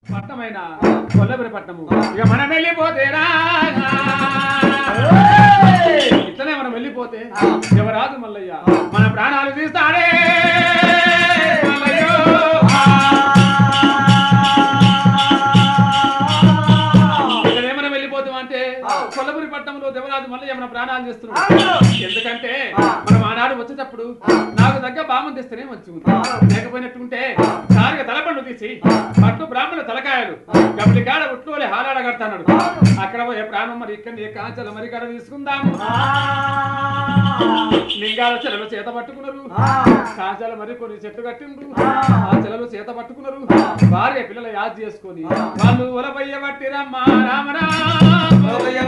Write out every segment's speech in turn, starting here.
పట్టణమైన కొల్లపురి పట్టణము ఇక మనం వెళ్ళిపోతేరా ఇట్లనే మనం వెళ్ళిపోతే ఎవరాదు మల్లయ్య మన ప్రాణాలు తీస్తాడే మల్లయ్యో. ఇట్లనే మనం వెళ్ళిపోతాం అంటే కొల్లపురి పట్టణంలో దేవరాజు మల్లయ్య మన ప్రాణాలు చేస్తున్నాడు ఎందుకంటే మనం ఆనాడు వచ్చేటప్పుడు నాకు తగ్గ బామం తెస్తేనే మంచిగా ఉంది లేకపోయినట్టుంటే సారిగా తలపండు తీసి పట్టు బ్రాహ్మణ తలకాయలు గబ్బడి కాడ ఉట్లోలే హాలాడ కడతాడు అక్కడ పోయే ప్రాణం మరి ఇక్కడ ఏ కాంచల మరి కాడ తీసుకుందాము లింగాల చెలలు చేత పట్టుకున్నారు కాంచాల మరి కొన్ని చెట్లు కట్టిండ్రు ఆ చెలలు చేత పట్టుకున్నారు భార్య పిల్లల యాద్ చేసుకొని వాళ్ళు ఉలబయ్య పట్టిరమ్మ రామరా ఉలబయ్య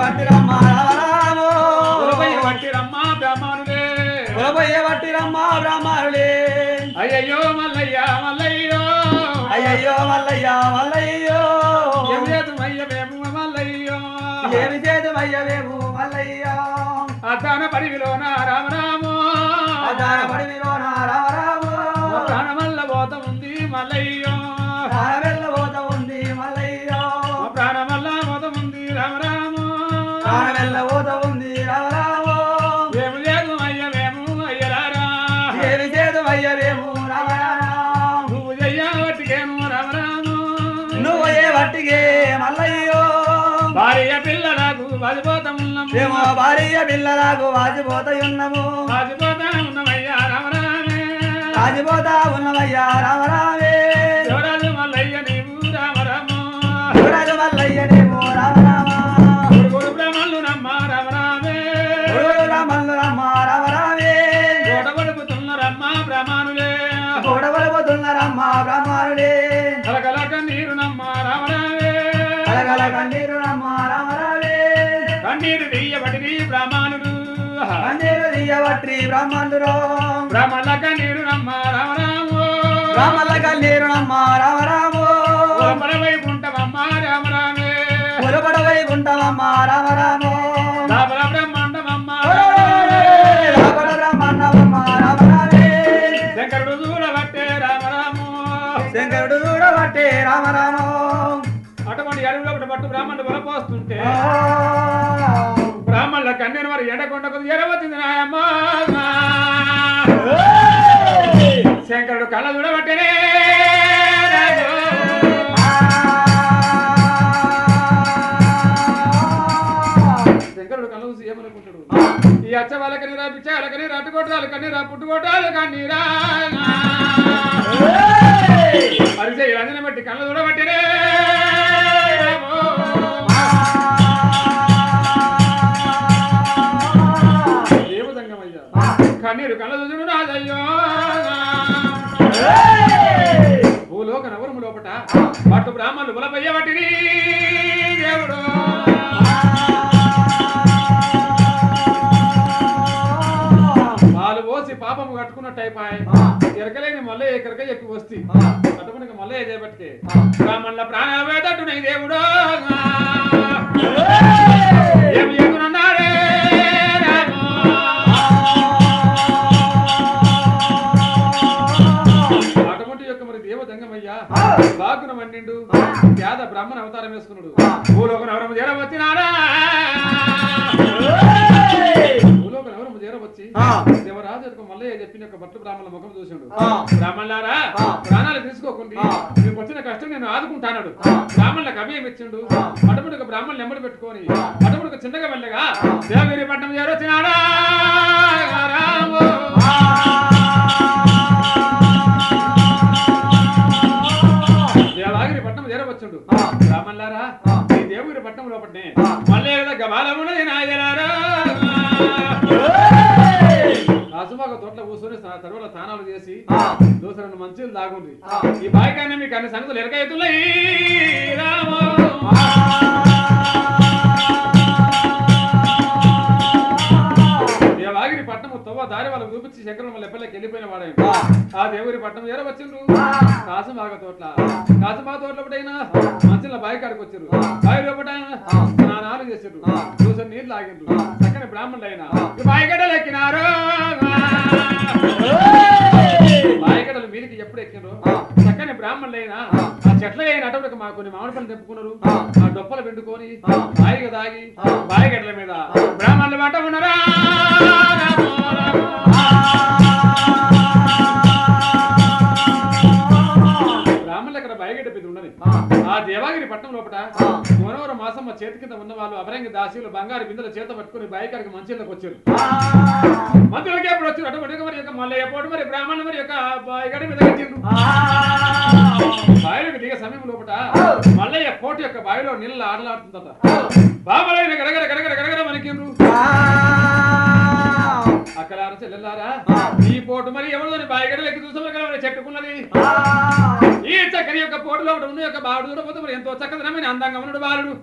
పట్టిరమ్మ బ్రాహ్మణులే బ్రాహ్మణులే అయ్యయ్యో మల్లయ్య మల్లయ్యో అయ్యయ్యో మల్లయ్య మల్లయ్యో ఏం లేదు మయ్య మేము మల్లయ్యో ఏమి చేతుమయ్యవేము మల్లయ్య అద్దాన పరివిలోన రామరామో అదాన పడివిలోన రామరాము ప్రాణమల్ల పోత ఉంది మల్లయ్యో ప్రాణవెల్లబోత ఉంది మల్లయ్య మా ప్రాణమల్ల పోత ఉంది రామరామో ప్రాణవెల్లబోత ఉంది రామరాము ఏమి లేదు అయ్య మేము అయ్యరారా ఏమి చేతుమయ్యవేము రామరాము నువ్వు చెయ్యవట్టికేను రామరాము నువ్వు ఏ వట్టిగే మల్లయ్యో భార్య పిల్లలకు వదిపోతమున్నాము మేము భార్య పిల్లలకు వాచిపోతయున్నము వాజిపోతా ఉన్నమయ్యా రామరామే రాజిపోతా ఉన్నవయ్యా రామరామే శివరాజు మల్లయ్య నీవు రామరామో శివరాజు మల్లయ్యనేమో రామరామ గురు బ్రహ్మలు నమ్మ రామరామే గురువులు రామల్లు రమ్మ రామరామే కోట పడుకుతున్నరమ్మ బ్రహ్మానులే గోడవలబోతున్నారమ్మ బ్రాహ్మణుడే కలకలక నీరు నమ్మ రామరామే కలగల కన్నీరు రమ్మ రామరామే కన్నీరు తీయబడి బ్రాహ్మణుడు కన్నీరు తీయవట్రి బ్రాహ్మణుడు బ్రాహ్మణుల కన్నీరు నమ్మ రామరాము బ్రాహ్మణుల కన్నీరు నమ్మ రామరాము పరవైకుంఠమమ్మ రామరామే పురపడవై గుంటమమ్మ రామరాము లాభల బ్రహ్మాండమమ్మ రాబడ బ్రహ్మణమమ్మ రామరామే శంకరుడు చూడబట్టే రామరాము శంకరుడు చూడబట్టే రామరాము అటువంటి అడవిలో ఒకటి పట్టు బ్రాహ్మణుడు బలపోస్తుంటే బ్రాహ్మణుల కన్నీరు మరి ఎండకొండకు ఎరవచ్చింది నాయమ్మ శంకరుడు కళ్ళ చూడబట్టేనే శంకరుడు కళ్ళ చూసి ఏమనుకుంటాడు ఈ అచ్చ వాళ్ళ కనీరా పిచ్చ వాళ్ళ కనీరా అట్టుకోటాలు కనీరా పుట్టుకోటాలు కన్నీరా అరిసే రంజన బట్టి కళ్ళ చూడబట్టేనే దేవదంగమయ్యా కన్నీరు కళ్ళ చూడు రాజయ్యో భూలోక నవరము లోపట పట్టు బ్రాహ్మణులు బలపయ్య వాటిని దేవుడు పాలు పోసి పాపము కట్టుకున్నట్టు అయిపోయి ఎరకలేని మళ్ళీ ఎక్కడికే చెప్పి వస్తే అటువంటి మళ్ళీ చేపట్టుకే బ్రాహ్మణుల ప్రాణాలు వేదట్టునై దేవుడు ఏమి ఎగురున్నాడే అటువంటి యొక్క మరి దేవదంగమయ్యా బాగున మండిండు పేద బ్రాహ్మణ అవతారం వేసుకున్నాడు భూలోక నవరము చేరవచ్చినారా భూలోక నవరము చేరవచ్చి దేవరాజు యొక్క మల్లయ్య చెప్పిన యొక్క భట్టు బ్రాహ్మణుల ముఖం చూసాడు బ్రాహ్మణులారా ప్రాణాలు తీసుకోకుండా మీకు వచ్చిన కష్టం నేను ఆదుకుంటానడు బ్రాహ్మణులకు అభయం ఇచ్చిండు అటువంటి బ్రాహ్మణులు ఎమ్మడి పెట్టుకొని అటువంటి చిన్నగా వెళ్ళగా దేవగిరి పట్టణం చేరొచ్చినాడా రాము దేవాగిరి పట్నం చేరవచ్చుండు రామల్లారా ఈ దేవగిరి పట్నం లోపట్నే మళ్ళీ గబాలమున్నది నాయలారా రాసుమాక తోటలో కూర్చొని తరువుల స్నానాలు చేసి దోసరెండు మంచిలు దాగుంది ఈ బాయికాన్ని మీకు అన్ని సంగతులు ఎరకైతున్నాయి రామ దేవాగిరి పట్నము తవ్వ దారి వాళ్ళకు చూపించి శంకరం వాళ్ళ ఎప్పటికి వెళ్ళిపోయిన వాడే ఆ దేవుడి పట్నం చేరవచ్చిండ్రు కాసుమాగ తోట్ల కాసుమాగ తోట్ల ఒకటైనా మంచిల బావి కాడికి వచ్చిర్రు బావి లోపట స్నానాలు చేసిండ్రు చూసిన నీళ్ళు ఆగిండ్రు చక్కని బ్రాహ్మణులు అయినా బాయిగడ్డలు ఎక్కినారు బాయిగడ్డలు మీదికి ఎప్పుడు ఎక్కిండ్రు చక్కని బ్రాహ్మణులైనా ఆ. ఆ చెట్ల అయిన అటవులకు మా కొన్ని మామిడి పనులు తెప్పుకున్నారు ఆ. ఆ డొప్పలు పిండుకొని ఆ. బాయిగా దాగి ఆ. బాయిగడ్ల మీద బ్రాహ్మణులు మాట ఉన్నారా రామో, రామో. బ్రాహ్మణులు అక్కడ బాయిగడ్డ పెద్ద ఉన్నది ఆ దేవాగిరి పట్టణం లోపల ఆ. గోనవరం మాసమ్మ చేతి కింద ఉన్న వాళ్ళు అభరంగి దాసీలు బంగారు బిందెల చేత పట్టుకుని బాయికాడికి మంచిలోకి వచ్చారు మంత్రులకి ఎప్పుడు వచ్చారు అటువంటి మరి యొక్క మల్లయ్య పోటు మరి బ్రాహ్మణులు మరి యొక్క బాయిగడి మీద కట్టిండ్రు బావిలోకి దిగే సమయం లోపల మల్లయ్య కోటి యొక్క బావిలో నీళ్ళ ఆడలాడుతుందట బాబలైన గడగర గడగర గడగర మనకిండ్రు అక్కడ చెల్లెల్లారా ఈ పోటు మరి ఎవరిదని బాయిగడలకి చూసాము కదా మరి చెట్టుకున్నది ఈ చక్కని యొక్క పోటులో ఉన్న యొక్క బాలుడు చూడకపోతే మరి ఎంతో చక్కదనమైన అందంగా ఉన్నాడు బాలుడు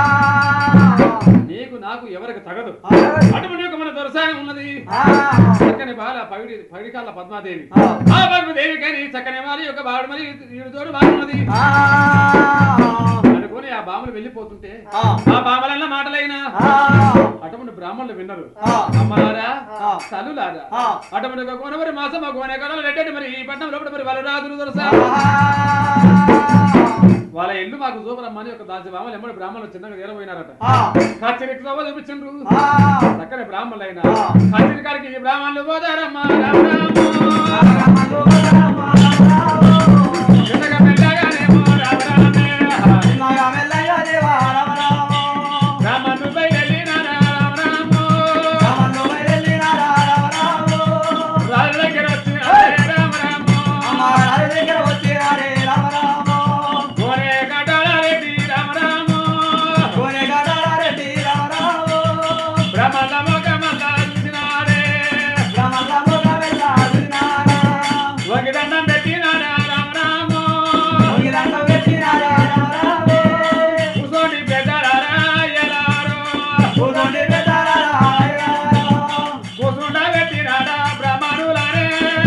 నీకు నాకు ఎవరికి తగదు అటువంటి యొక్క మన దొరసాయం ఉన్నది చక్కని బాల పగిడి పగిడికాల పద్మాదేవి ఆ పద్మదేవి కానీ చక్కని వారి యొక్క బాలుడు మరి ఈడు తోడు బాగున్నది అనుకుని ఆ బాములు వెళ్ళిపోతుంటే ఆ బామలన్న మాటలైనా అటువంటి బ్రాహ్మణులు విన్నారు అమ్మలారా తల్లులారా అటువంటి ఒక కోనవరి మాసం ఒక కోనే కడలు రెడ్డి మరి ఈ పట్టణం లోపల మరి వాళ్ళు రాదులు దొరసా వాళ్ళ ఇల్లు మాకు చూపరమ్మని ఒక దాచి బామలు ఎమ్మడి బ్రాహ్మణులు చిన్నగా చేరబోయినారట కచ్చిరికి సభ చూపించిండ్రు చక్కని బ్రాహ్మణులైన కచ్చిరి కాడికి ఈ బ్రాహ్మణులు పోతారమ్మా రామ చిన్నగా మెల్లగానేమో రామ రామే. బ్రాహ్మణులు బయలుదేరినారా రామ రామో. రాజు దగ్గర వచ్చినారే రామ రామో. కోనే కటాల రెడ్డి రామ రామో. బ్రహ్మల మొగమల్ల చూసినారే. వంగిదండం పెట్టినారా రామ రామో. కూసోని పెద్దలారా ఎలారో. కూసుండ పెట్టినారా బ్రహ్మణులారే.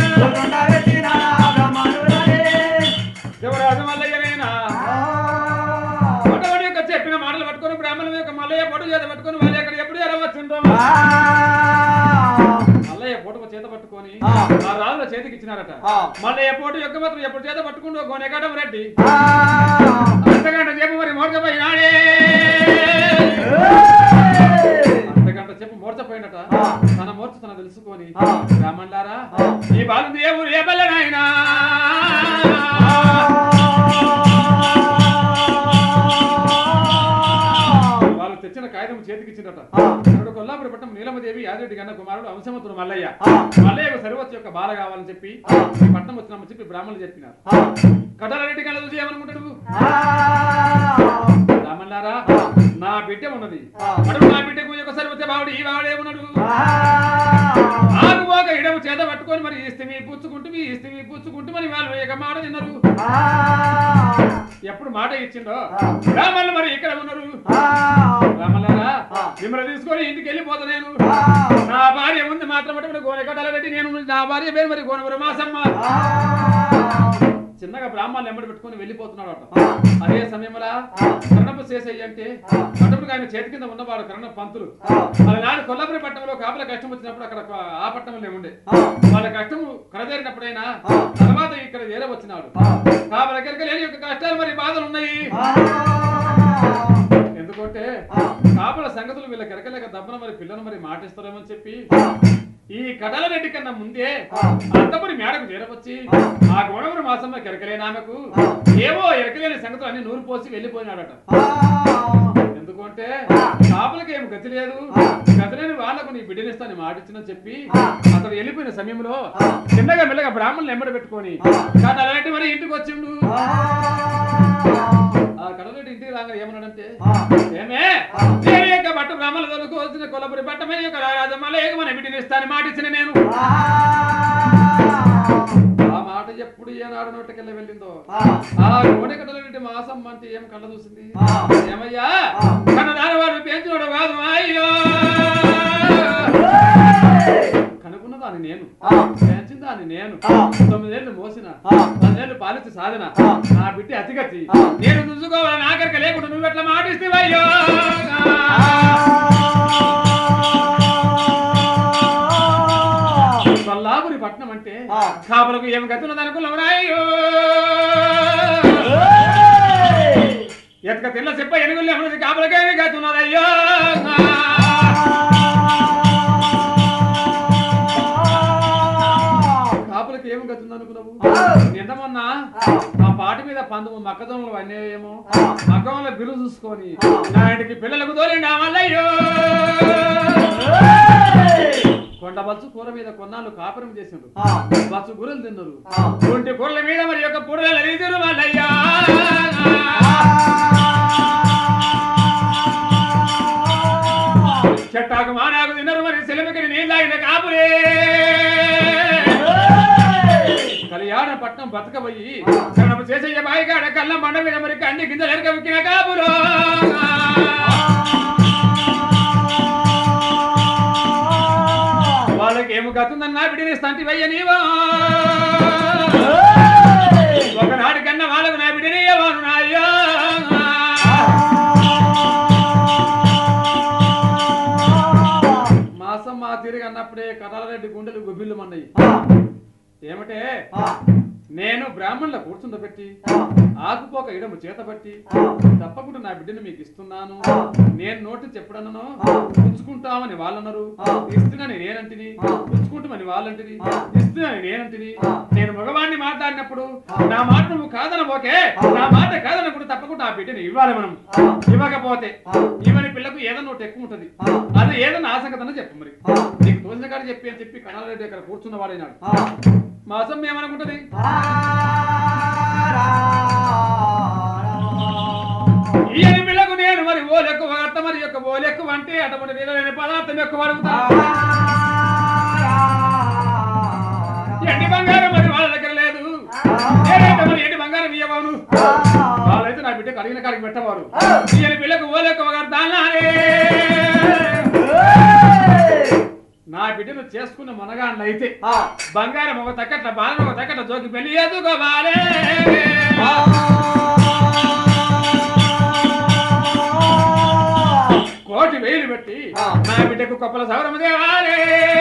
శివరాజు మల్లయ్యనైనా అటువంటి యొక్క చెప్పిన మాటలు పట్టుకొని బ్రాహ్మణుల యొక్క మల్లయ్య పొట్టు చేత పట్టుకొని వాళ్ళు ఎక్కడ ఎప్పుడు ఎలా వచ్చిండ్రో మల్లయ్య పొట్టు చేత పట్టుకొని ఆ. ఆ రాజుల చేతికి ఇచ్చినారట ఆ. మల్లయ్య పొట్టు యొక్క మాత్రం ఎప్పుడు చేత పట్టుకుంటూ గోనెగడం రెడ్డి అంతగంట చెప్పు మరి మోర్చపోయినాడే అంతగంట చెప్పు మోర్చపోయినట ఆ. తన మోర్చ తన తెలుసుకొని ఆ. బ్రాహ్మణులారా ఆ. ఈ బాలు ఏ ఊరు ఏ బల్లెనాయనా వాళ్ళు తెచ్చిన కాగితం చేతికి ఇచ్చిందట అక్కడ కొల్లాపురి పట్టణం నీలమదేవి యాదిరెడ్డి గన్న కుమారుడు అంశమంతుడు మల్లయ్య మల్లయ్యకు సరివచ్చి యొక్క బాల కావాలని చెప్పి ఈ పట్టణం వచ్చినామని చెప్పి బ్రాహ్మణులు చెప్పినారు కటాలరెడ్డి కళ్ళ చూసి ఏమనుకుంటాడు రామన్నారా నా బిడ్డ ఉన్నది అడుగు నా బిడ్డకు ఒకసారి వచ్చే బావుడు ఈ బావుడు ఏమన్నాడు ఆగుపోక ఇడము చేత పట్టుకొని మరి ఇస్తిమి పుచ్చుకుంటూ మీ ఇస్తిమి పుచ్చుకుంటూ మరి వాళ్ళు ఇక మాట తిన్నారు ఎప్పుడు మాట ఇచ్చిండో బ్రాహ్మణులు మరి ఇక్కడ ఉన్నారు రామన్నారా మిమ్మల్ని తీసుకొని ఇంటికి వెళ్ళిపోతా నేను నా భార్య ఉంది మాత్రం అటువంటి గోనె కట్టాలరెడ్డి నేను నా భార్య పేరు మరి గోనవరు మాసమ్మ చిన్నగా బ్రాహ్మణులు ఎంబడి పెట్టుకొని వెళ్ళిపోతున్నాడు అట అదే సమయంలో కరణపు చేసేయి అంటే పట్టణకు ఆయన చేతి కింద ఉన్నవాడు కరణ పంతులు నాడు కొల్లపురి పట్టణంలో కాపుల కష్టం వచ్చినప్పుడు అక్కడ ఆ పట్టణంలో ఉండే వాళ్ళ కష్టము కడదేరినప్పుడైనా తర్వాత ఇక్కడ వేరే వచ్చినాడు కాపుల దగ్గరికి లేని యొక్క కష్టాలు మరి బాధలు ఉన్నాయి ఎందుకంటే కాపుల సంగతులు వీళ్ళ కెరకలేక దబ్బన మరి పిల్లలు మరి మాటిస్తారేమని చెప్పి ఈ కడల రెడ్డి కన్నా ముందే అంతపురి మేడకు చేరవచ్చి ఆ గోడవరు మాసంలో కెరకలేని ఆమెకు ఏవో ఎరకలేని సంగతులు అన్ని నూరు పోసి వెళ్ళిపోయినాడట ఎందుకంటే కాపులకి ఏం గతి లేదు గతి లేని వాళ్ళకు నీ బిడ్డనిస్తాను మాటిచ్చిన చెప్పి అతడు వెళ్ళిపోయిన సమయంలో చిన్నగా మెల్లగా బ్రాహ్మణులు ఎంబడి పెట్టుకొని కడలరెడ్డి మరి ఇంటికి వచ్చిండు ఆ కడలరెడ్డి ఇంటికి రాగానే ఏమన్నాడంటే ఏమే నేను యొక్క బట్ట బ్రాహ్మణుల దొరకు వచ్చిన కొల్లపురి బట్ట మీద యొక్క రాజమ్మల మన బిడ్డని ఇస్తాను మాటిచ్చిన నేను ఆ మాట ఎప్పుడు ఏనాడు నోటికెళ్ళి వెళ్ళిందో ఆ కోడి కట్టలరెడ్డి మాసం అంటే ఏం కళ్ళ చూసింది ఏమయ్యా కన్నదాని వాడు పెంచినోడు కాదు అయ్యో కనుక్కున్న దాన్ని నేను పెంచిన దాన్ని నేను తొమ్మిదేళ్ళు మోసిన పదేళ్ళు పాలించి సాధన నా బిడ్డ అతిగతి నేను చూసుకోవాలని ఆఖరికి లేకుండా నువ్వు ఎట్లా మాటిస్తేవయ్యో కొల్లాపురి పట్టణం పట్నం అంటే ఆ. కాపులకు ఏం గతున్నది అనుకున్నావు రాయ్యో ఎతక తెల్ల చెప్ప ఎనుగులు ఏమన్నది కాపులకేమి గతున్నదయ్యో కాపులకు ఏమి గతుంది అనుకున్నావు నిన్న మొన్న ఆ పాటి మీద పందుము మక్కదొమ్మలు అన్నేయేమో మగ్గంలో బిల్లు చూసుకొని నా ఇంటికి పిల్లలకు తోలిండా మల్లయ్యో కొండ బచ్చు కూర మీద కొన్నాళ్ళు కాపురం చేసిండ్రు బచ్చు కూరలు తిన్నారు ఒంటి కూరల మీద మరి యొక్క కూరలు రీతిరు మల్లయ్యా చెట్టాకు మానాకు తిన్నారు మరి సెలవుకి నీళ్ళాగిన కాపులే కళ్యాణ పట్నం బతకబోయి శరణము చేసయ్య బాయిగాడ కళ్ళ మండ మీద మరి కండి గింజలు ఎరక ఉక్కిన కాపులో వాళ్ళకి ఏమి గతుందన్నా బిడ్డని స్తంటి వయ్య నీవో ఒకనాటి కన్నా వాళ్ళకు నా బిడ్డని ఇవ్వను నాయ్యో మాసం మా తిరిగి అన్నప్పుడే కథలరెడ్డి గుండెలు గుబిల్లు మన్నాయి ఏమిటే నేను బ్రాహ్మణుల కూర్చుండబెట్టి ఆకుపోక ఇడము చేతబట్టి తప్పకుండా నా బిడ్డను మీకు ఇస్తున్నాను నేను నోటి చెప్పడను పుచ్చుకుంటామని వాళ్ళన్నారు ఇస్తునని నేనంటిని పుచ్చుకుంటామని వాళ్ళంటిని ఇస్తునని నేనంటిని నేను మగవాణ్ణి మాట్లాడినప్పుడు నా మాట నువ్వు కాదనబోకే నా మాట కాదనప్పుడు తప్పకుండా ఆ బిడ్డని ఇవ్వాలి మనం ఇవ్వకపోతే ఇవని పిల్లకు ఏదైనా ఒకటి ఎక్కువ ఉంటది అది ఏదైనా ఆసంగతన చెప్పు మరి నీకు తోచిన కాడ చెప్పి అని చెప్పి కణాలరెడ్డి అక్కడ కూర్చున్న వాడైనాడు మాసం ఏమనుకుంటది ఈయన పిల్లకు నేను మరి ఓ లెక్కు అత్త మరి యొక్క ఓ లెక్కు అంటే అటువంటి వీలైన పదార్థం ఎక్కువ అడుగుతా ఎండి బంగారం మరి వాళ్ళ దగ్గర లేదు నేనైతే మరి ఎండి బంగారం ఇవ్వను వాళ్ళైతే నా బిడ్డకు అడిగిన కాడికి పెట్టవారు ఈయన పిల్లకు ఓ లెక్కు అర్థాలే నా బిడ్డను చేసుకున్న మనగాండ్లు అయితే బంగారం ఒక తక్కట్ల బాలం ఒక తక్కట్ల జోకి పెళ్లి ఎదుకోవాలే కోటి వేలు పెట్టి నా బిడ్డకు కొప్పల సౌరము దేవాలే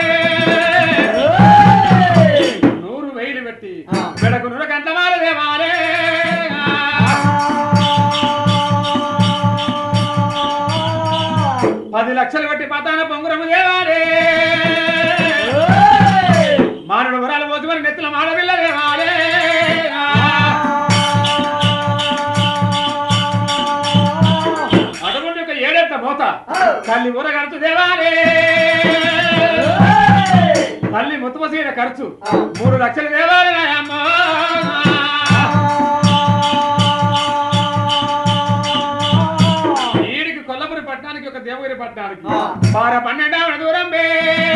నూరు వేలు పెట్టి బిడకు నూరు గంటల మాల దేవాలే పది లక్షలు పెట్టి పతాన పొంగురము దేవాలే మానవుడు వరాలు పోతు మరి నెత్తుల మాడవిల్ల దేవాలే అటువంటి ఒక ఏడెత్త పోత తల్లి ఊరగడుతు దేవాలే తల్లి ముత్తమసీన ఖర్చు మూడు లక్షలు దేవాలే నాయమ్మ ఈడికి కొల్లపురి పట్టణానికి ఒక దేవగిరి పట్టణానికి బార పన్నెండామడ దూరం బే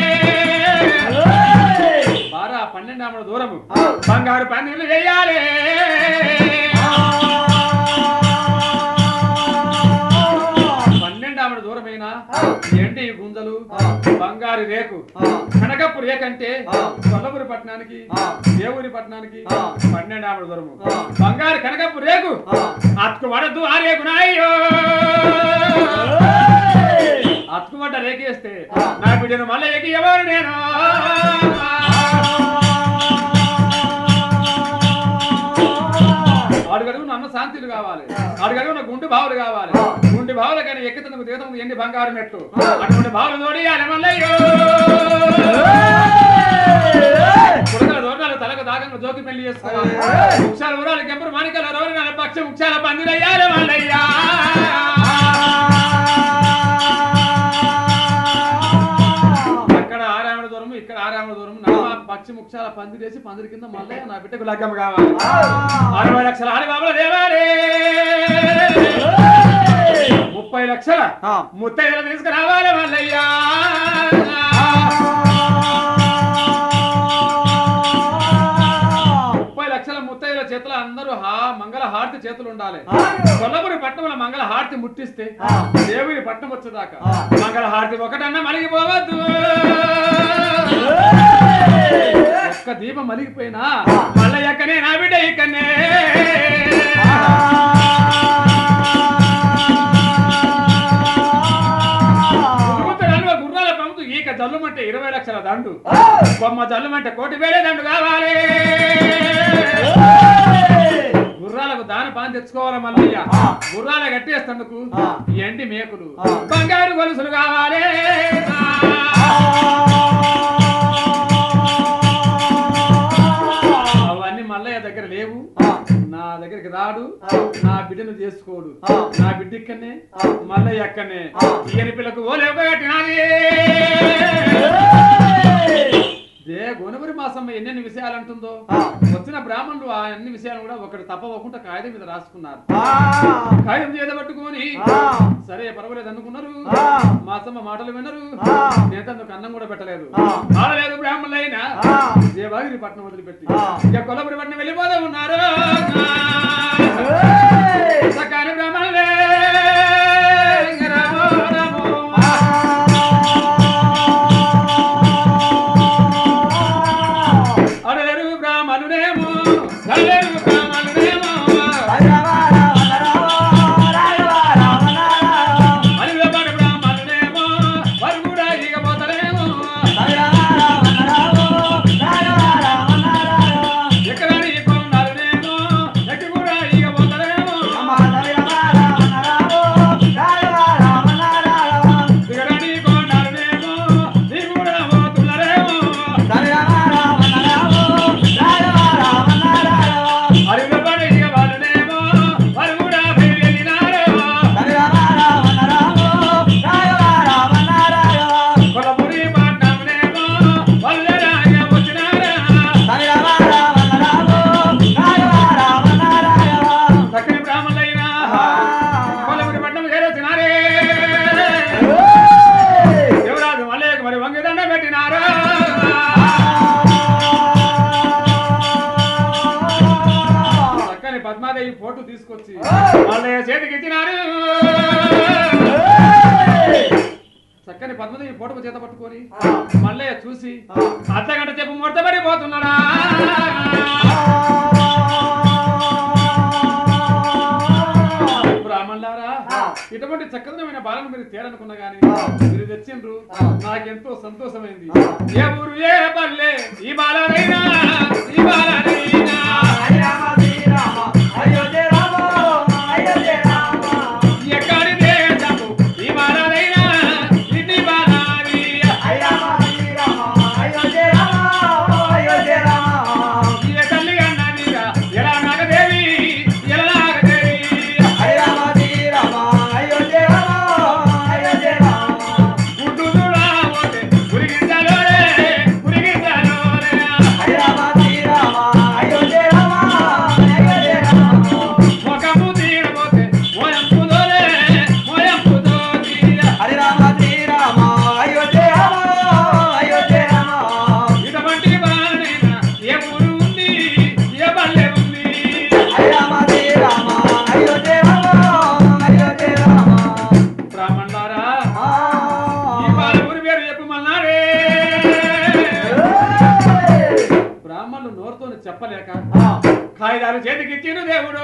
బార పన్నెండామడ దూరము బంగారు పందిళ్ళు చెయ్యాలి పన్నెండామడ దూరమైన ఎండి గుంజలు బంగారు రేకు కనకపు రేకంటే కొల్లపురి పట్టణానికి దేవురి పట్టణానికి పన్నెండామడ దూరము బంగారు కనకపు రేకు అతుకు పడద్దు ఆ రేకు నాయ్యో అతుకుబడ్డ రేకేస్తే నా బిడ్డను మళ్ళీ ఎక్కి ఎవరు నేను అడుగడుగు నన్న శాంతిలు కావాలి అడుగడుగు నా గుండు బావులు కావాలి గుండి బావుల కానీ ఎక్కితందుకు దిగుతందుకు ఎండి బంగారు మెట్లు అటువంటి బావులు తోడి మల్లయ్యో కుడకల దూరాలు తలకు దాగంగా జోకి పెళ్లి చేసుకోవాలి వృక్షాల ఊరాలు కెంపరు మాణికల రోరి పక్ష వృక్షాల పందిరయ్యాలి మల్లయ్యా అక్కడ ఆరామణ దూరం ఇక్కడ ఆరామణ దూరం నడమ పక్షి ముక్షాల పందిరేసి పందిరి కింద మళ్ళీ నా బిడ్డకు లగ్గం కావాలి అరవై లక్షల ఆడి బాబుల దేవాలే ముప్పై లక్షల ముత్తైదులు తీసుకురావాలి మల్లయ్యా ముప్పై లక్షల ముత్తైదుల చేతులు అందరూ హా మంగళ హారతి చేతులు ఉండాలి కొల్లపురి పట్టణంలో మంగళ హారతి ముట్టిస్తే దేవుని పట్టణం వచ్చేదాకా మంగళ హారతి ఒకటన్నా మలిగిపోవద్దు ఒక్క దీపం మలిగిపోయినా మళ్ళీ ఎక్కనే నా బిడ్డ ఇక్కనే గుర్రాల పంపు ఈక జల్లుమంటే ఇరవై లక్షల దండు బొమ్మ జల్లుమంటే కోటి వేలే దండు కావాలి గుర్రాలకు దాని పాన్ తెచ్చుకోవాలి మల్లయ్య గుర్రాల కట్టేస్తందుకు ఎండి మేకులు బంగారు గొలుసులు కావాలి అవన్నీ మల్లయ్య దగ్గర లేవు నా దగ్గరికి రాడు నా బిడ్డను చేసుకోడు నా బిడ్డ ఇక్కడనే మల్లయ్య అక్కడనే ఈయన పిల్లకు ఓలే కట్టినాది దే గోనవరి మాసమ్మ ఎన్నెన్ని విషయాలు అంటుందో వచ్చిన బ్రాహ్మణులు ఆ అన్ని విషయాలు కూడా ఒకటి తప్పవకుండా కాగితం మీద రాసుకున్నారు కాగితం చేత పట్టుకొని సరే పర్వాలేదు అనుకున్నారు మాసమ్మ మాటలు వినరు నేతందుకు అన్నం కూడా పెట్టలేదు ఆడలేదు బ్రాహ్మణులైనా దేవాగిరి పట్నం వదిలిపెట్టి ఇక కొలపురి పట్నం వెళ్ళిపోతూ ఉన్నారు సకాని బ్రాహ్మణులే రామో రామో అడలేరు బ్రాహ్మణుడేమో అడలేరు బ్రాహ్మణుడేమో అలివేపాడు బ్రాహ్మణుడేమో వారు కూడా ఇక పోతలేమో ఎక్కడాని కొండాలనేమో ఎక్కి కూడా ఇక పోతలేమో దిగడాని కొండాలనేమో నీ కూడా పోతున్నారేమో అలివేపాడు ఇక వాళ్ళనేమో వారు కూడా వెళ్ళినారు కొలపురి పట్నంనేమో వాళ్ళు రాగా వచ్చినారా చక్కని బ్రాహ్మణులైనా కొలపురి పట్నం చేరొచ్చినారే దేవరాజు మళ్ళీ మరి వంగి దండ పెట్టినారా చక్కని పద్మాదేవి ఫోటో తీసుకొచ్చి వాళ్ళ చేతికి ఇచ్చినారు చక్కని పద్మదేవి ఫోటో చేత పట్టుకొని మళ్ళీ చూసి అర్ధగంట చెప్పు ముడతబడిపోతున్నాడా బ్రాహ్మణులారా ఇటువంటి చక్కదనమైన బాలను మీరు తేడనుకున్నా గానీ మీరు తెచ్చిండ్రు నాకెంతో సంతోషమైంది ఏ ఊరు ఏ పల్లె ఈ బాలనైనా ఈ బాలనైనా ఎక్కడి దేశము ఈ బాలనైనా ఇది బాలాని ఏ తల్లి అన్నదిరా ఎలా నాగదేవి ఎలా నాగదేవి గుడ్డు చూడబోతే గురిగించలోనే గురిగించలోనే ముఖము తీయబోతే మోయంపు దోలే మోయంపు దోతీయ ఇటువంటి బాలనైనా ఏ ఊరు ఉంది ఏ పల్లె ఉంది బ్రాహ్మణారా ఈ బాల ఊరి పేరు చెప్పమన్నారే బ్రాహ్మణులు నోరుతో చెప్పలేక కాగితాలు చేతికి ఇచ్చిన దేవుడు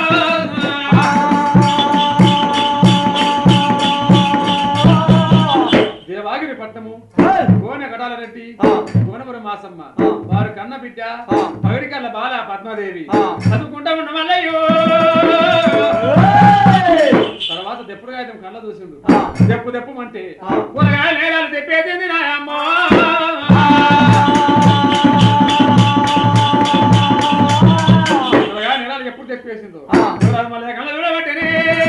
దేవాగిరి పట్టము గోనె గడాల రెడ్డి గోనపురం మాసమ్మ వారు కన్న బిడ్డ పగడికల్ల బాల పద్మాదేవి చదువుకుంటా ఉండమల్లయ్యో తర్వాత దెప్పుడు కాగితం కళ్ళ చూసిండు దెప్పు దెప్పుమంటే కూరగాయలు నేరాలు తెప్పేది నాయమ్మ కూరగాయలు నేరాలు ఎప్పుడు తెప్పేసిందో కూరగాయలు మళ్ళీ కళ్ళ చూడబట్టేనే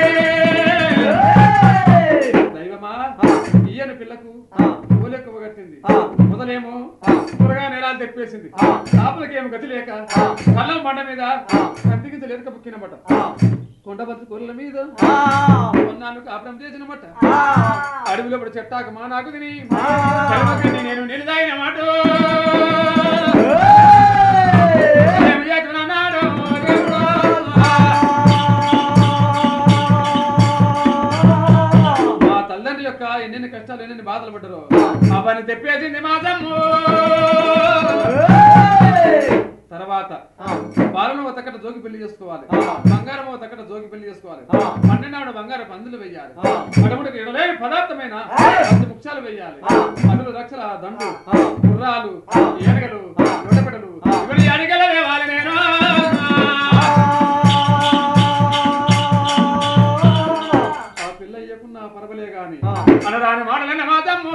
దైవమా ఈయన పిల్లకు పూలెక్కువ కట్టింది మొదలేమో కూరగాయ నేరాలు తెప్పేసింది చేపలకి ఏమి గతి లేక కళ్ళం బండ మీద కంటికి లేక బుక్కినమాట కొండపత్రి కూరల మీద కొన్నాళ్ళు కాపురం చేసినమాట అడవిలో ఇప్పుడు చెట్టాకు మా నాకు తిని చలవకండి నేను నిలిదాయిన మాట ఏమి చేస్తున్నానాడు దేవుడు? మా తల్లిదండ్రి యొక్క ఎన్నెన్ని కష్టాలు ఎన్నెన్ని బాధలు పడ్డారో అవన్నీ తెప్పేసింది మా తమ్ము తర్వాత ఆ. బాలను ఒక తక్కట జోగి పెళ్లి చేసుకోవాలి ఆ. బంగారం ఒక తక్కట జోగి పెళ్లి చేసుకోవాలి ఆ. పన్నెండు బంగారు పందులు వెయ్యాలి ఆ. అటువంటి ఇడలేని పదార్థమైన ఆ. పది ముఖ్యాలు వెయ్యాలి ఆ. పదులు లక్షల దండు ఆ. గుర్రాలు ఆ. ఏనుగలు ఆ. నొడపెడలు ఆ. ఇవన్నీ అడిగల దేవాలి నేను ఆ పిల్ల ఇయ్యకున్నా పర్వలే గాని ఆ. అనరాని మాటలన్న మా తమ్ము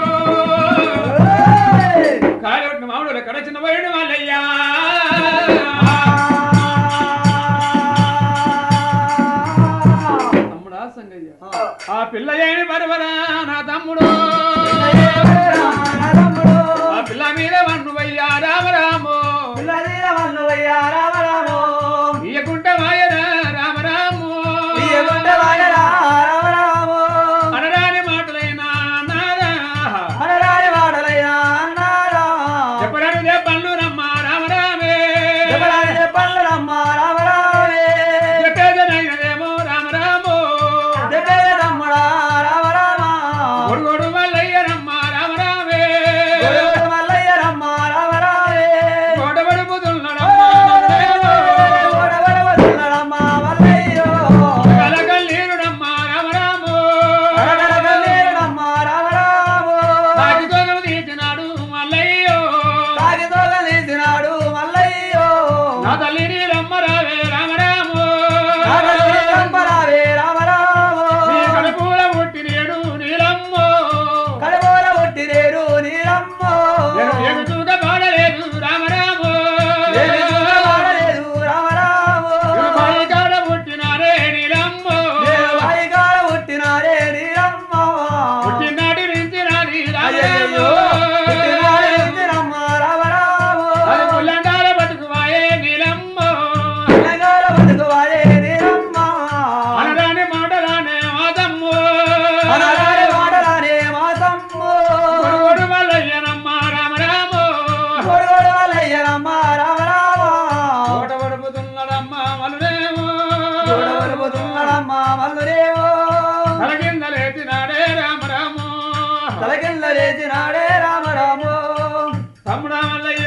కాయొట్టిన మామిడి కడచిన వైడు వాళ్ళయ్యా తమ్ముడా సంగయ్య ఆ పిల్ల ఏమి పర్వరా నా తమ్ముడు ఆ పిల్ల మీద వన్నువయ్యా రామరాము ఇయ్యకుంటే వాయరా రామరాము అనరాని మాటలైనా నాదా చెప్పరాని దెబ్బలు రమ్మ రామరామే చెప్పేదనైనదేమో రామరాము గొడుగొడు మల్లయ్య రమ్మ రామరామే గొడవడుపుతున్నాడమ్మ కలకల్లీరుడమ్మ రామరాము సాగితోగలు తీసినాడు మల్లయ్యో నా తల్లి నీలమ్మ రావే రామరాము నీ కడుపుల పుట్టినేడు నీలమ్మో కడబోల ఒట్టిరేరు నీరమ్మో ఎగుతూగా పాడలేదు రామరాము ఏమి చూడవాడలేదు రామరాము కాడ పుట్టినారే నీలమ్మో నేను వాయిగాల పుట్టినారే నీరమ్మో పుట్టినాటి నుంచి నాది అయ్యయ్యో, రామరాము పుట్టినాడే ఇందిరమ్మ రామరాము అది పుల్లందాల బతుకువాయే నీలమ్మో తెలంగాణ బతుకువాడే నీరమ్మ అనరాని మాటలానే మాతమ్ము అనరాని వాడరానే మాతమ్మ కొడుగొడు మల్లయ్యనమ్మ రామరాము కొడుగోడు వాళ్ళయ్యనమ్మ రామరామ కోట పడుపుతున్నాడమ్మ మలురేమో చూడవలుపుతున్నాడమ్మ మల్లురేమో తల కింద లేచినాడే రామరాము తలకింద లేచినాడే రామరాము తమ్ముడా మల్లయ్య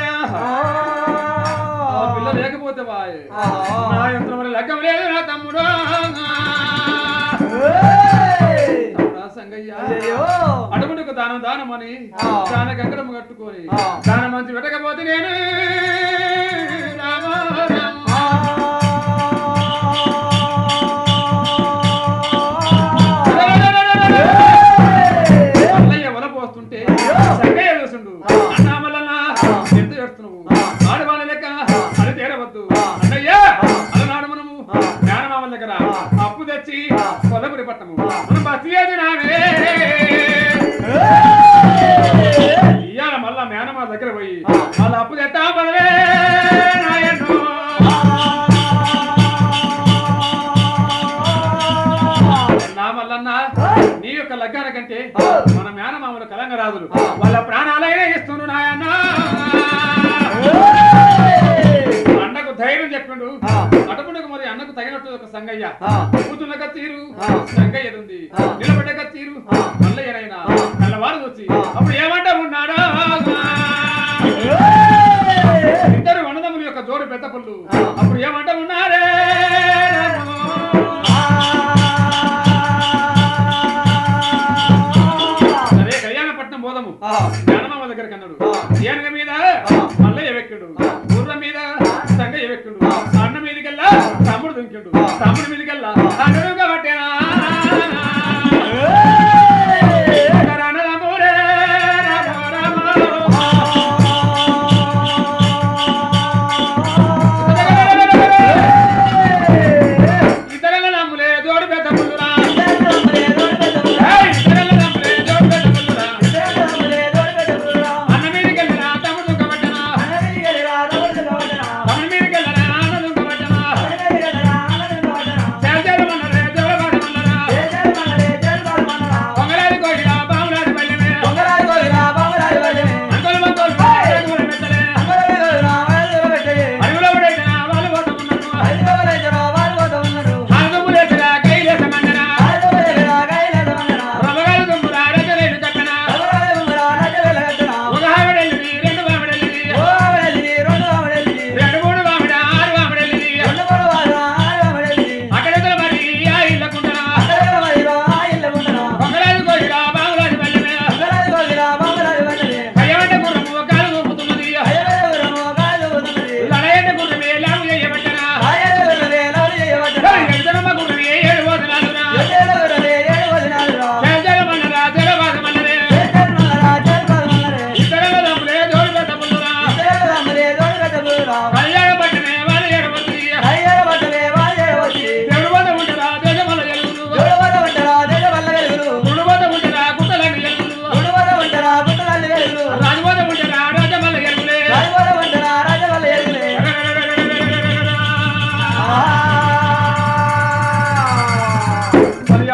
ఆ పిల్ల లేకపోతే వాయే ఆ. నా యంత్రం వల్ల లగ్గం లేదు నా తమ్ముడు ఏయ్! తమ్ముడా సంగయ్య అయ్యయ్యో! అడుగుడుకు దానం దానం అని ఆ. దాన గంగడం కట్టుకొని ఆ. దానం మంచి పెట్టకపోతే నేను రామ రామ. మల్లయ్య వల పోస్తుంటే సంగయ్య వేసుండు అన్నా మల్లన్న ఎంత చేస్తున్నావు ఆడవాళ్ళ లెక్క అది తేరవద్దు అన్నయ్య అలనాడు మనము జ్ఞానమామల దగ్గర అప్పు తెచ్చి కొల్లపురి పట్టము మనం బతికేది నావే ఇయ్యాల మళ్ళా మేనమా దగ్గర పోయి వాళ్ళ అప్పు తెట్టా పదవే నాయన్నో నా మల్లన్న నీ యొక్క లగ్గాన కంటే మన మేనమామలు కలంగరాజులు వాళ్ళ ప్రాణాలైనా ఇస్తుండు నాయన్న అన్నకు ధైర్యం చెప్పిండు అటుపునకు మరి అన్నకు తగినట్టు ఒక సంగయ్య కూతున్నక తీరు సంగయ్య ఉంది నిలబడ్డక తీరు మల్లయ్యనైనా తెల్లవారు వచ్చి అప్పుడు ఏమంటా ఉన్నాడా ఇద్దరు వనదముల యొక్క జోడు పెద్ద పళ్ళు అప్పుడు ఏమంటా ఉన్నారే సరే కళ్యాణపట్నం పోదాము జ్ఞానమామ దగ్గరికి అన్నాడు ఏనుగ మీద మల్లయ్య వెక్కిడు గుర్రం మీద సంగయ్య వెక్కిడు అన్న మీదకెల్లా తమ్ముడు దుంకిండు తమ్ముడు మీదకెల్లా అన్నుడు కాబట్టేనా రణరమురే ఇతరుల నమ్ములే జోడు పెద్ద పుల్లురా ఏయ్, ఇతరుల నమ్ములే జోడు పెద్ద పుల్లురా అన్న మీదకెళ్ళినా తమ్ముడు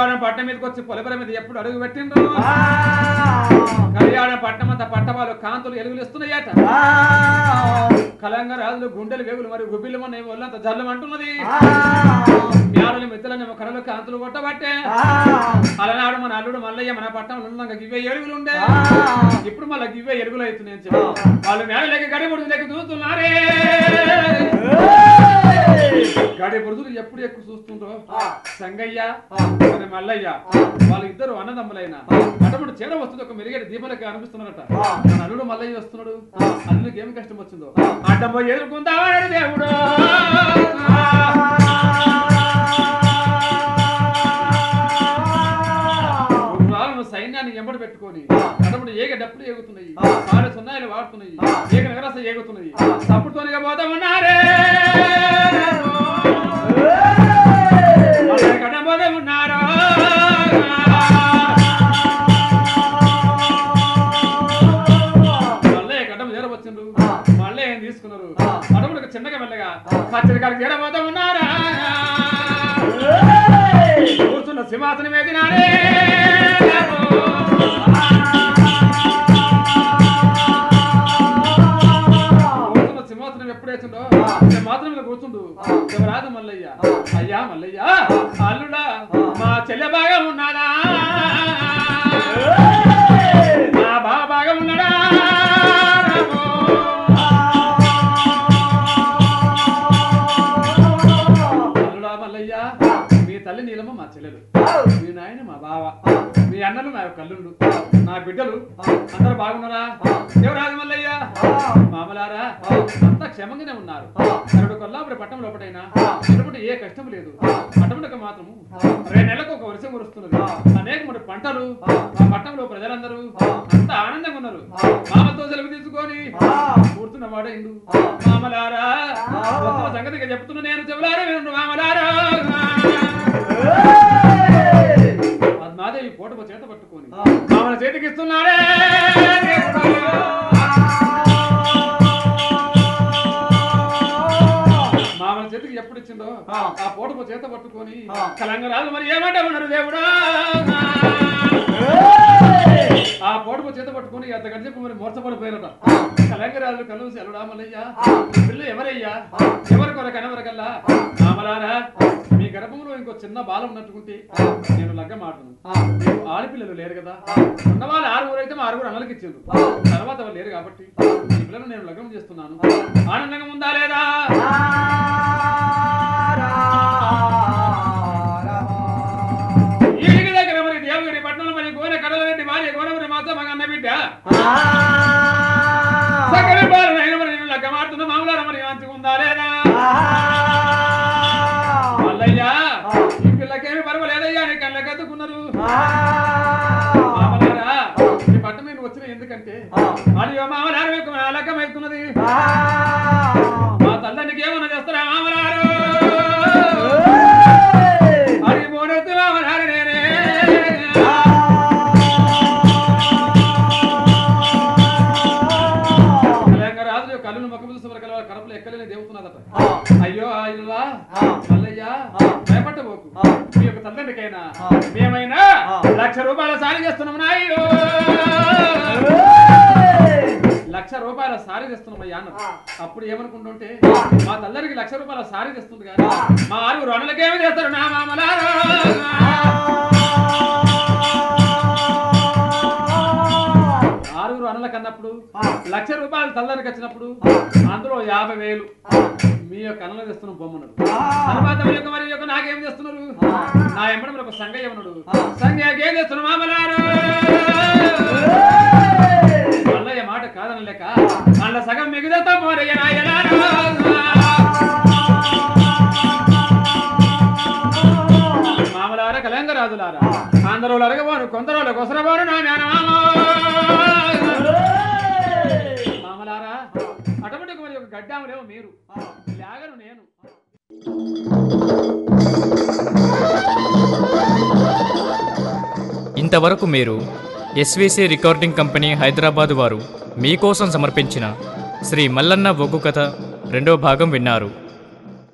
కళ్యాణ పట్టణం మీదకి వచ్చి పొలపల మీద ఎప్పుడు అడుగు పెట్టిండ్రు కళ్యాణ పట్టణం అంతా పట్టవాళ్ళు కాంతులు ఎలుగులు ఇస్తున్నాయట కలంగ రాజులు గుండెలు వేగులు మరియు గుబ్బిళ్ళు మన ఒళ్ళంతా జల్లుమంటున్నది మ్యాడలు మిత్రులని కడలు కాంతులు కొట్టబట్టే అలనాడు మన అల్లుడు మల్లయ్య మన పట్టణంలో ఉన్నాక గివ్వే ఎరుగులు ఉండే ఇప్పుడు మళ్ళీ గివ్వే ఎరుగులు అవుతున్నాయి అని చెప్పి వాళ్ళు మేడలేక గడి బుడుగు లెక్క చూస్తున్నారే గడి బుడుగులు ఎప్పుడు ఎక్కువ చూస్తుండ్రో సంగయ్య మరి మల్లయ్య వాళ్ళిద్దరు అన్నదమ్ములైన అటువంటి చీర వస్తుంది ఒక మెరుగేటి దీపాలకి అనిపిస్తున్నారట మన అల్లుడు మల్లయ్య వస్తున్నాడు అల్లుడికి ఏం కష్టం వచ్చిందో అడ్డం పోయి ఎదుర్కొందామని దేవుడు గుర్రాలను సైన్యాన్ని ఎంబడి పెట్టుకొని అటువంటి ఏక డప్పులు ఎగుతున్నాయి ఆరు సున్నాయిలు వాడుతున్నాయి ఏక నగరస ఎగుతున్నాయి తప్పుతోనిగా పోతా ఉన్నారే కడం పోతా ఉన్నారా మళ్ళీ గడ్డం చేరవచ్చిండ్రు మళ్ళీ ఏం తీసుకున్నారు అడవులకు చిన్నగా మెల్లగా పచ్చడి కాడికి చేరబోతా ఉన్నారా కూర్చున్న సింహాసనం ఎదినారే కూర్చున్న సింహాసనం ఎప్పుడు వేసిండో మాత్రం మీద కూర్చుండు రాదు మల్లయ్య అయ్యా మల్లయ్య అల్లుడా మా చెల్లె బాగా ఉన్నాడా మా బావ బాగా ఉన్నాడా అల్లుడా మల్లయ్య మీ తల్లి నీలమ్మ మా చెల్లెలు మీ నాయన మా బావ మీ అన్నలు నా యొక్క అల్లుళ్ళు నా బిడ్డలు అందరూ బాగున్నారా దేవరాజు మల్లయ్య మామలారా అంతా క్షేమంగానే ఉన్నారు కరుడు కొల్లాపురి పట్టణం లోపటైనా ఎటువంటి ఏ కష్టం లేదు పట్టణంలో మాత్రము రెండు నెలలకు ఒక వర్షం కురుస్తున్నది అనేక మూడు పంటలు మా పట్టణంలో ప్రజలందరూ అంతా ఆనందంగా ఉన్నారు మామతో సెలవు తీసుకొని కూర్చున్న వాడైండు మామలారా ఒక్క సంగతిగా చెప్తున్నా నేను చెవులారా వినండు మామలారా పద్మాదేవి పూటకు చేత పట్టుకొని మామల చేతికి ఇస్తున్నారే మామల చేతికి ఎప్పుడు ఇచ్చిందో ఆ పూటకు చేత పట్టుకొని కలంగరాలు మరి ఏమంటే ఉన్నారు దేవుడా ఆ పోటుకు చేత పట్టుకొని అంత గడిచెప్పు మరి మోర్చపడిపోయినట కలంగరాజు కళ్ళు సెలవుడా మల్లయ్య ఈ పిల్ల ఎవరయ్యా ఎవరి కొరకు అనవరకల్లా మామలారా మీ గర్భంలో ఇంకో చిన్న బాల ఉన్నట్టుకుంటే నేను లగ్గం ఆడుతున్నాను మీకు ఆడపిల్లలు లేరు కదా ఉన్న వాళ్ళు ఆరుగురు అయితే మా ఆరుగురు అన్నలకి ఇచ్చిండ్రు తర్వాత వాళ్ళు లేరు కాబట్టి ఈ పిల్లను నేను లగ్గం చేస్తున్నాను ఆనందంగా ఉందా లేదా ఈ ఇంటి దగ్గర మరి దేవగిరి పట్టణంలో మరి గోనె కడలరెడ్డి భార్య గోనవరి మాత్రం మగ అన్న బిడ్డ సకల బాలనైన మరి నేను లగ్గం ఆడుతున్న మామలారా మరి మంచిగా ఉందా లేదా మల్లయ్య ఈ పిల్లకేమి పర్వాలేదయ్యా నీ కళ్ళ కత్తుకున్నారు మామలారా ఈ పట్ట మీద వచ్చిన ఎందుకంటే అడియో మామలారు మీకు నా లగ్గం అవుతున్నది మా తల్లానికి ఏమన్నా చేస్తారా మామలారు అడిగి పోనొద్దు మామలారు నేనే తెలంగాణ రాజు కళ్ళు మొక్క చూసిన కలవ కడపలు ఎక్కలేని దేవుతున్నదట అయ్యో అయ్యా మల్లయ్య భయపట్టబోకు మీ యొక్క తండ్రికైనా మేమైనా లక్ష రూపాయల సారి చేస్తున్నాం నాయుడు లక్ష రూపాయల సారీ తెస్తున్నాం అయ్యా అన్నారు అప్పుడు ఏమనుకుంటుంటే మా తల్లరికి లక్ష రూపాయల సారీ తెస్తుంది కానీ మా ఆరుగురు రుణలకేమి చేస్తారు నా మామలారా ఆరుగురు అనుల కన్నప్పుడు లక్ష రూపాయలు తల్లరికి వచ్చినప్పుడు అందులో యాభై వేలు మీ యొక్క అన్నలు తెస్తున్న బొమ్మను తర్వాత మీ యొక్క మరి యొక్క నాకేం చేస్తున్నారు నా ఎంబడి మరి ఒక సంగయ్య ఉన్నాడు సంగయ్యకి ఏం చేస్తున్నారు మామలారు మల్లయ్య మాట కాదనలేక వాళ్ళ సగం మిగతా పోరయ్య నాయనారు మామలార కలంగరాజులారా అందరూ అడగబోను కొందరు కొసరబోను నా మేనమామ మామలారా అటువంటి మరి ఒక గడ్డాములేమో మీరు లేగను నేను ఇంతవరకు మీరు ఎస్విసి రికార్డింగ్ కంపెనీ హైదరాబాద్ వారు మీకోసం సమర్పించిన శ్రీ మల్లన్న ఒగ్గు కథ రెండో భాగం విన్నారు